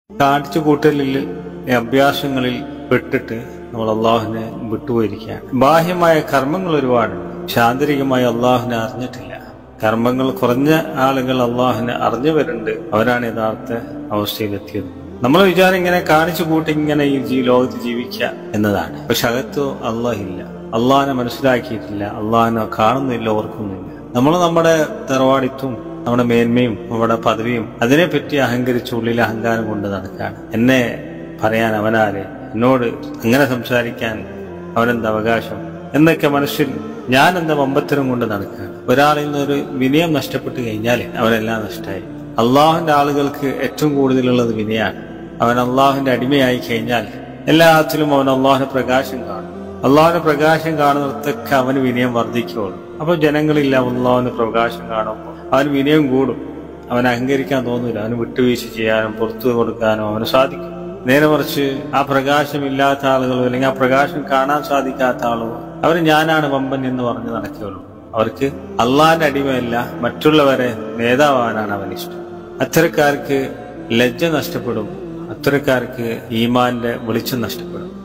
കാണിച്ചു കൂട്ടലിൽ ഈ അഭ്യാസങ്ങളിൽ പെട്ടിട്ട് നമ്മൾ അള്ളാഹുവിനെ വിട്ടുപോയിരിക്കുകയാണ് ബാഹ്യമായ കർമ്മങ്ങൾ ഒരുപാടുണ്ട് ശാന്തരികമായി അള്ളാഹുവിനെ അറിഞ്ഞിട്ടില്ല കർമ്മങ്ങൾ കുറഞ്ഞ ആളുകൾ അള്ളാഹുവിനെ അറിഞ്ഞവരുണ്ട് അവരാണ് യഥാർത്ഥ അവസ്ഥയിലെത്തിയത് നമ്മൾ വിചാരം ഇങ്ങനെ കാണിച്ചു കൂട്ടി ഇങ്ങനെ ഈ ജീ ലോകത്ത് ജീവിക്കുക എന്നതാണ് പക്ഷെ അകത്തോ അള്ളാഹില്ല അള്ളാഹിനെ മനസ്സിലാക്കിയിട്ടില്ല അള്ളാഹിനെ കാണുന്നില്ല ഓർക്കുന്നില്ല നമ്മൾ നമ്മുടെ തറവാടിത്വം നമ്മുടെ മേന്മയും നമ്മുടെ പദവിയും അതിനെപ്പറ്റി അഹങ്കരിച്ച് ഉള്ളിൽ അഹങ്കാരം കൊണ്ട് നടക്കുകയാണ് എന്നെ പറയാൻ അവനാരെ എന്നോട് അങ്ങനെ സംസാരിക്കാൻ അവനെന്ത് അവകാശം എന്നൊക്കെ മനസ്സിൽ ഞാൻ എന്ന വമ്പത്തരം കൊണ്ട് നടക്കുകയാണ് ഒരാളിൽ നിന്നൊരു വിനയം നഷ്ടപ്പെട്ടു കഴിഞ്ഞാൽ അവനെല്ലാം നഷ്ടമായി അള്ളാഹുവിന്റെ ആളുകൾക്ക് ഏറ്റവും കൂടുതലുള്ളത് വിനയാണ് അവൻ അള്ളാഹുവിന്റെ അടിമയായി കഴിഞ്ഞാൽ എല്ലാത്തിലും അവൻ അള്ളാഹുവിന്റെ പ്രകാശം കാണും അള്ളാഹുവിന്റെ പ്രകാശം കാണുന്നിടത്തൊക്കെ അവന് വിനയം വർദ്ധിക്കുകയുള്ളൂ അപ്പൊ ജനങ്ങളില്ല അള്ളാഹുവിന്റെ പ്രകാശം കാണുമ്പോൾ അവന് വിനയം കൂടും അവൻ അഹങ്കരിക്കാൻ തോന്നില്ല അവന് വിട്ടുവീഴ്ച ചെയ്യാനും പുറത്തു കൊടുക്കാനും അവന് സാധിക്കും നേരെ മറിച്ച് ആ പ്രകാശമില്ലാത്ത ആളുകളോ അല്ലെങ്കിൽ ആ പ്രകാശം കാണാൻ സാധിക്കാത്ത ആളുകളോ അവർ ഞാനാണ് വമ്പൻ എന്ന് പറഞ്ഞ് നടക്കുകയുള്ളൂ അവർക്ക് അള്ളാഹിന്റെ അടിമയല്ല മറ്റുള്ളവരെ നേതാവാനാണ് അവൻ ഇഷ്ടം അത്തരക്കാർക്ക് ലജ്ജ നഷ്ടപ്പെടും അത്തരക്കാർക്ക് ഈമാന്റെ വെളിച്ചം നഷ്ടപ്പെടും